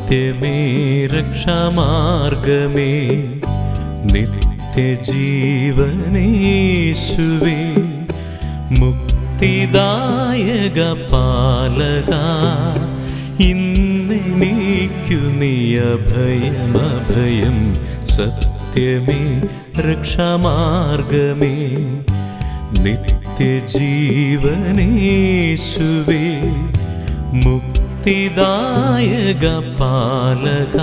സത്യമേ രക്ഷാമാർഗമേ നിത്യജീവനേശുവേ മുക്തിദായക പാലക ഇന്നെനിക്കു നീ അഭയമഭയം സത്യമേ രക്ഷാമാർഗമേ നിത്യജീവനേശുവേ മുക്തിദായക പാലക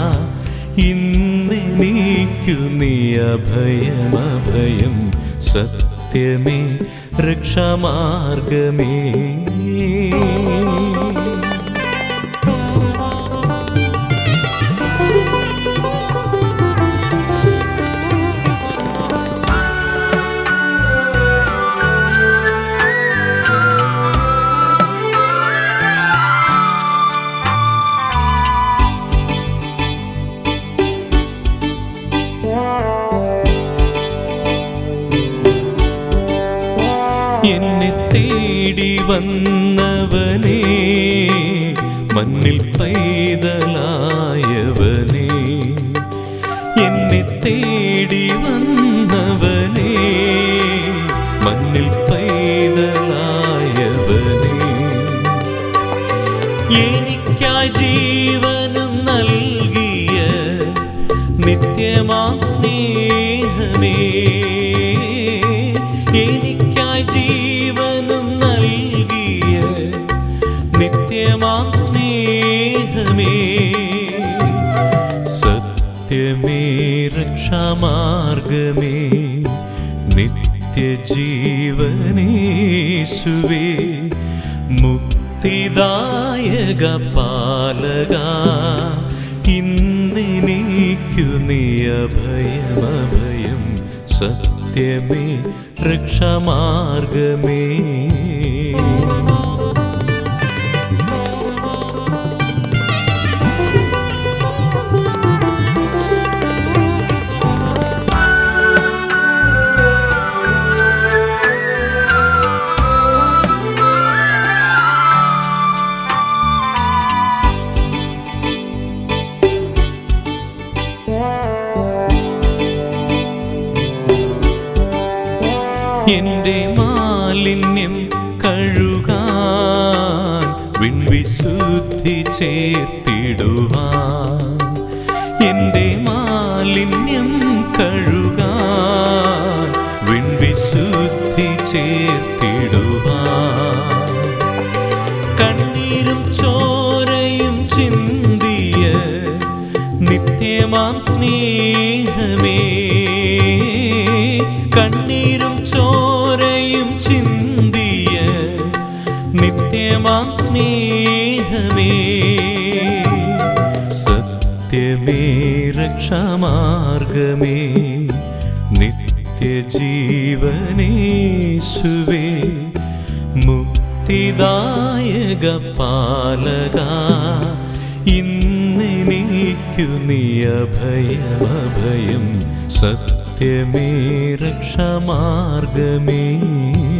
ഇന്നെനിക്കു നീ അഭയമഭയം സത്യമേ രക്ഷാമാർഗമേ എന്നെ തേടി വന്നവനേ മണ്ണിൽ പൈതലായവനേ എന്നെ തേടി വന്നവനേ മണ്ണിൽ പൈതലായവനേ എനിക്കായി ജീവനും നൽകിയ നിത്യമാം സ്നേഹമേ എനിക്കായി ജീവനും നൽകിയ നിത്യമാം സ്നേഹമേ സത്യമേ രക്ഷാമാർഗമേ നിത്യജീവനേശുവേ മുക്തിദായക പാലക ഇന്നെനിക്കു നീ അഭയമഭയം സത്യമേ രക്ഷാമാർഗമേ എന്റെ മാലിന്യം കഴുകാൻ വിൺവിശുദ്ധി ചേർത്തിടുവാൻ എന്റെ മാലിന്യം കഴുകാൻ വിൺവിശുദ്ധി ചേർത്തിടുവാൻ കണ്ണീരും ചോരയും ചിന്തിയ നിത്യമാം സ്നേഹമേ കണ്ണീരും ചോരയും ചിന്തിയ നിത്യമാം സ്നേഹമേ സത്യമേ രക്ഷാമാർഗമേ നിത്യജീവനേശുവേ മുക്തിദായക പാലക ഇന്നെനിക്കു നീ അഭയമഭയം സത്യമേ രക്ഷാമാർഗമേ